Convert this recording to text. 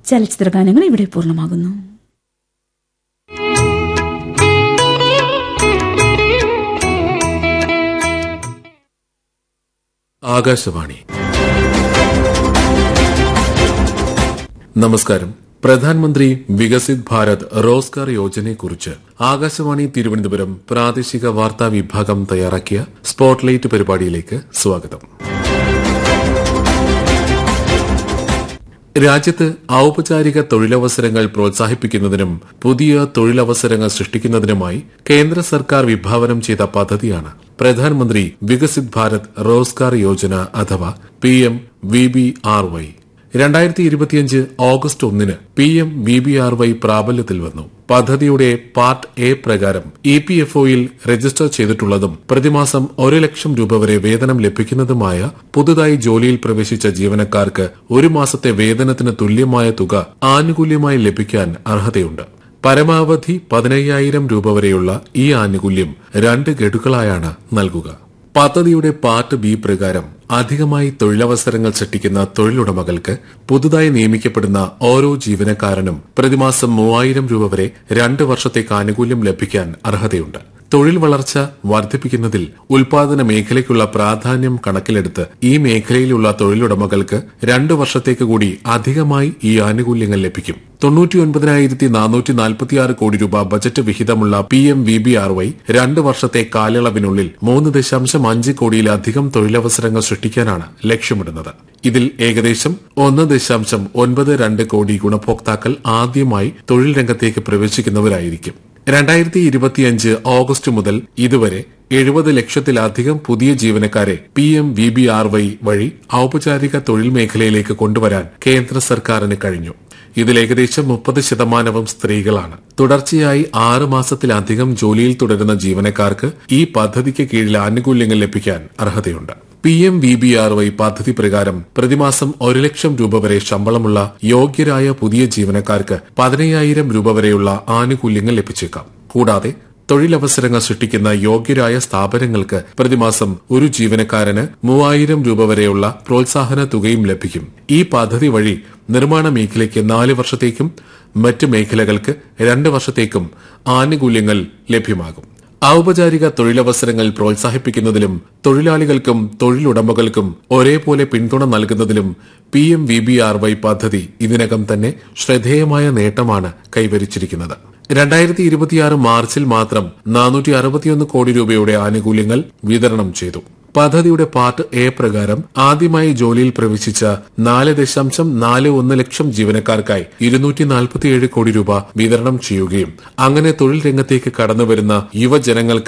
ചലച്ചിത്ര ഗാനങ്ങൾ ഇവിടെ പൂർണ്ണമാകുന്നു ആകാശവാണി നമസ്കാരം പ്രധാനമന്ത്രി വികസിത് ഭാരത് റോസ്ഗാർ യോജനയെക്കുറിച്ച് ആകാശവാണി തിരുവനന്തപുരം പ്രാദേശിക വാർത്താ വിഭാഗം തയ്യാറാക്കിയ സ്പോട്ട്ലൈറ്റ് പരിപാടിയിലേക്ക് സ്വാഗതം രാജ്യത്ത് ഔപചാരിക തൊഴിലവസരങ്ങൾ പ്രോത്സാഹിപ്പിക്കുന്നതിനും പുതിയ തൊഴിലവസരങ്ങൾ സൃഷ്ടിക്കുന്നതിനുമായി കേന്ദ്ര സർക്കാർ വിഭാവനം ചെയ്ത പദ്ധതിയാണ് പ്രധാനമന്ത്രി വികസിത് ഭാരത് റോസ്ഗാർ യോജന അഥവാ P M V B R Y രണ്ടായിരത്തി ഇരുപത്തിയഞ്ച് ഓഗസ്റ്റ് ഒന്നിന് P M V B R Y പ്രാബല്യത്തിൽ വന്നു പദ്ധതിയുടെ പാർട്ട് എ പ്രകാരം ഇ പി എഫ് ഒയിൽ രജിസ്റ്റർ ചെയ്തിട്ടുള്ളതും പ്രതിമാസം ഒരു ലക്ഷം രൂപ വരെ വേതനം ലഭിക്കുന്നതുമായ പുതുതായി ജോലിയിൽ പ്രവേശിച്ച ജീവനക്കാർക്ക് ഒരു മാസത്തെ വേതനത്തിന് തുല്യമായ തുക ആനുകൂല്യമായി ലഭിക്കാൻ അർഹതയുണ്ട് പരമാവധി പതിനയ്യായിരം രൂപ വരെയുള്ള ഈ ആനുകൂല്യം രണ്ട് ഗഡുക്കളായാണ് നൽകുക പദ്ധതിയുടെ പാർട്ട് ബി പ്രകാരം അധികമായി തൊഴിലവസരങ്ങൾ സൃഷ്ടിക്കുന്ന തൊഴിലുടമകൾക്ക് പുതുതായി നിയമിക്കപ്പെടുന്ന ഓരോ ജീവനക്കാരനും പ്രതിമാസം മൂവായിരം രൂപ വരെ രണ്ട് വർഷത്തേക്ക് ആനുകൂല്യം ലഭിക്കാൻ അർഹതയുണ്ട് തൊഴിൽ വളർച്ച വർദ്ധിപ്പിക്കുന്നതിൽ ഉൽപാദന മേഖലയ്ക്കുള്ള പ്രാധാന്യം കണക്കിലെടുത്ത് ഈ മേഖലയിലുള്ള തൊഴിലുടമകൾക്ക് രണ്ടു വർഷത്തേക്ക് കൂടി അധികമായി ഈ ആനുകൂല്യങ്ങൾ ലഭിക്കും തൊണ്ണൂറ്റിയൊൻപതിനായിരത്തി നാനൂറ്റി നാൽപ്പത്തിയാറ് കോടി രൂപ ബജറ്റ് വിഹിതമുള്ള P M V B R Y രണ്ട് വർഷത്തെ കാലയളവിനുള്ളിൽ മൂന്ന് ദശാംശം അഞ്ച് കോടിയിലധികം തൊഴിലവസരങ്ങൾ സൃഷ്ടിക്കാനാണ് ലക്ഷ്യമിടുന്നത് ഇതിൽ ഏകദേശം ഒന്ന് ദശാംശം ഒൻപത് രണ്ട് കോടി ഗുണഭോക്താക്കൾ ആദ്യമായി തൊഴിൽ രംഗത്തേക്ക് പ്രവേശിക്കുന്നവരായിരിക്കും രണ്ടായിരത്തി ഇരുപത്തിയഞ്ച് ഓഗസ്റ്റ് മുതൽ ഇതുവരെ എഴുപത് ലക്ഷത്തിലധികം പുതിയ ജീവനക്കാരെ P M V B R Y വഴി ഔപചാരിക തൊഴിൽ മേഖലയിലേക്ക് കൊണ്ടുവരാൻ കേന്ദ്ര സർക്കാരിന് കഴിഞ്ഞു ഇതിൽ ഏകദേശം മുപ്പത് ശതമാനവും സ്ത്രീകളാണ് തുടർച്ചയായി ആറ് മാസത്തിലധികം ജോലിയിൽ തുടരുന്ന ജീവനക്കാർക്ക് ഈ പദ്ധതിക്ക് കീഴിൽ ആനുകൂല്യങ്ങൾ ലഭിക്കാൻ അർഹതയുണ്ട് P M V B R Y പദ്ധതി പ്രകാരം പ്രതിമാസം ഒരു ലക്ഷം രൂപ വരെ ശമ്പളമുള്ള യോഗ്യരായ പുതിയ ജീവനക്കാർക്ക് പതിനയ്യായിരം രൂപ വരെയുള്ള ആനുകൂല്യങ്ങൾ ലഭിച്ചേക്കാം കൂടാതെ തൊഴിലവസരങ്ങൾ സൃഷ്ടിക്കുന്ന യോഗ്യരായ സ്ഥാപനങ്ങൾക്ക് പ്രതിമാസം ഒരു ജീവനക്കാരന് മൂവായിരം രൂപ വരെയുള്ള പ്രോത്സാഹന തുകയും ലഭിക്കും ഈ പദ്ധതി വഴി നിർമ്മാണ മേഖലയ്ക്ക് നാല് വർഷത്തേക്കും മറ്റ് മേഖലകൾക്ക് രണ്ട് വർഷത്തേക്കും ആനുകൂല്യങ്ങൾ ലഭ്യമാകും ഔപചാരിക തൊഴിലവസരങ്ങൾ പ്രോത്സാഹിപ്പിക്കുന്നതിലും തൊഴിലാളികൾക്കും തൊഴിലുടമകൾക്കും ഒരേപോലെ പിന്തുണ നൽകുന്നതിലും P M V B R Y പദ്ധതി ഇതിനകം തന്നെ ശ്രദ്ധേയമായ നേട്ടമാണ് കൈവരിച്ചിരിക്കുന്നത് രണ്ടായിരത്തി ഇരുപത്തിയാറ് മാർച്ചിൽ മാത്രം നാനൂറ്റി അറുപത്തിയൊന്ന് കോടി രൂപയുടെ ആനുകൂല്യങ്ങൾ വിതരണം ചെയ്തു പദ്ധതിയുടെ പാർട്ട് എ പ്രകാരം ആദ്യമായി ജോലിയിൽ പ്രവേശിച്ച നാല് ദശാംശം നാല് ഒന്ന് ലക്ഷം ജീവനക്കാർക്കായി ഇരുന്നൂറ്റി നാൽപ്പത്തിയേഴ് കോടി രൂപ വിതരണം ചെയ്യുകയും അങ്ങനെ തൊഴിൽ രംഗത്തേക്ക് കടന്നുവരുന്ന യുവജനങ്ങൾക്ക്